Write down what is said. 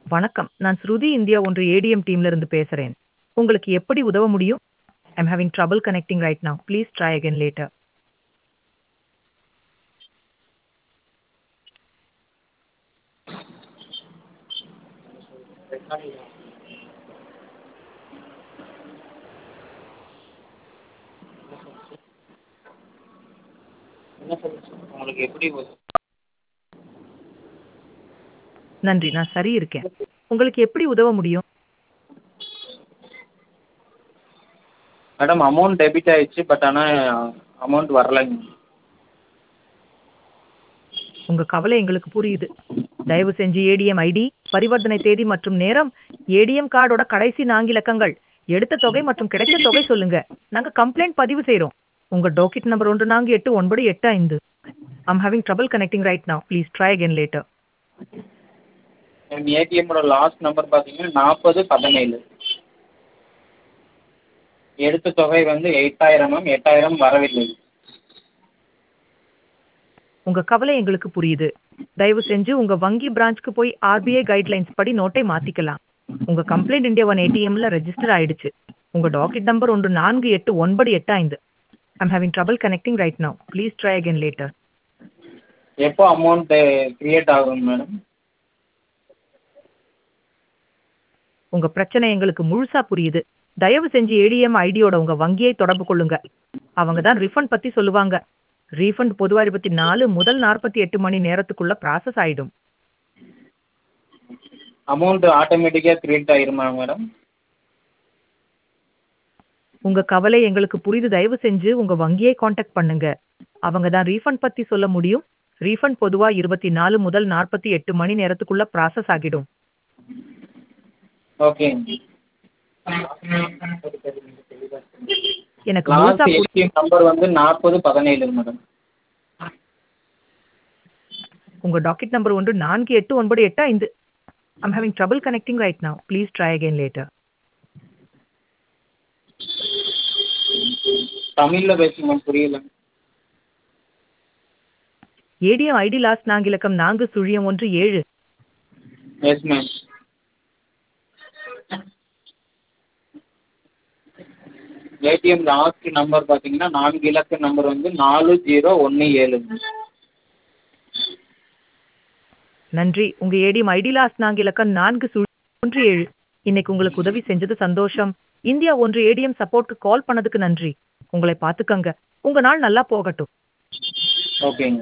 வணக்கம். நான் ஸ்ருதி இந்தியா ஒன்று ஏடிஎம் டீம்ல இருந்து பேசுறேன். உங்களுக்கு எப்படி உதவ முடியும்? I'm having trouble connecting right now. Please try again later. என்ன சொல்லுச்சு? உங்களுக்கு எப்படி உதவ நன்றி. நான் சரி இருக்கேன். உங்களுக்கு எப்படி உதவ முடியும்? மேடம் அமௌண்ட் டெபிட் ஆயிடுச்சு. பட் ஆனா அமௌண்ட் வரலைங்க. உங்க கவலை எங்களுக்கு புரியுது. தயவு செஞ்சு ஏடிஎம் ஐடி, பரிவர்த்தனை தேதி மற்றும் நேரம், ஏடிஎம் கார்டோட கடைசி 4 இலக்கங்கள், எடுத்த தொகை மற்றும் கிடைச்ச தொகை சொல்லுங்க. நாங்க கம்ப்ளைண்ட் பதிவு செய்றோம். உங்க docket number 148985. I'm having trouble connecting right now. Please try again later. என் ஏடிஎம்மோட லாஸ்ட் நம்பர் பார்த்தீங்கன்னா 40 17. எடுத்த தொகை வந்து 8000 மேம். 8000 வரவில்லை. உங்க கவலை எங்களுக்கு புரியுது. தயவு செஞ்சு உங்க வங்கி பிரான்ச்க்கு போய் ஆர்பிஐ கைட்லைன்ஸ் படி நோட்டை மாத்திக்கலாம். உங்க கம்ப்ளைண்ட் இந்தியா ஒன் ஏடிஎம்ல ரெஜிஸ்டர் ஆயிடுச்சு. உங்க docket number 148985. I'm having trouble connecting right now. Please try again later. எப்போ அமௌண்ட் கிரியேட் ஆகும் மேடம்? உங்க பிரச்சனை எங்களுக்கு முழுசா புரியுது. தயவு செஞ்சு ஏடிஎம் ஐடியோட உங்க வங்கியை தொடர்பு கொள்ளுங்க. அவங்க தான் ரீஃபண்ட் பத்தி சொல்லுவாங்க. ரீஃபண்ட் பொதுவா 24 முதல் 48 மணி நேரத்துக்குள்ள ப்ராசஸ் ஆயிடும். அமௌண்ட் ஆட்டோமேட்டிக்கா கிரியேட் ஆயிருமா மேடம்? உங்க கவலை எங்களுக்கு புரியுது. தயவு செஞ்சு உங்க வங்கியை கான்டாக்ட் பண்ணுங்க. அவங்க தான் ரீஃபண்ட் பத்தி சொல்ல முடியும். ரீஃபண்ட் பொதுவா 24 முதல் 48 மணி நேரத்துக்குள்ள ப்ராசஸ் ஆகிடும். ஓகேங்க. எனக்கு முழுசா லாஸ்ட் புரி ஏடிஎம் நம்பர் வந்து 40 17 மேடம். உங்க docket number 148985. I'm having trouble connecting right now. Please try again later. தமிழ்ல பேசுங்க மேம் புரியல. ஏடிஎம் ஐடி லாஸ்ட் 4 இலக்கம் 4017. Yes ma'am. ATM last number பார்த்தீங்கன்னா 4 இலக்க நம்பர் வந்து 4017. நன்றி. உங்க ஏடிஎம் ஐடி லாஸ்ட் 4 இலக்கம் 4017. இன்னைக்கு உங்களுக்கு உதவி செஞ்சது சந்தோஷம். இந்தியா ஒன்று ஏடிஎம் சப்போர்ட்க்கு கால் பண்ணதுக்கு நன்றி. உங்களை பார்த்துக்கங்க. உங்க நாள் நல்லா போகட்டும். ஓகேங்க.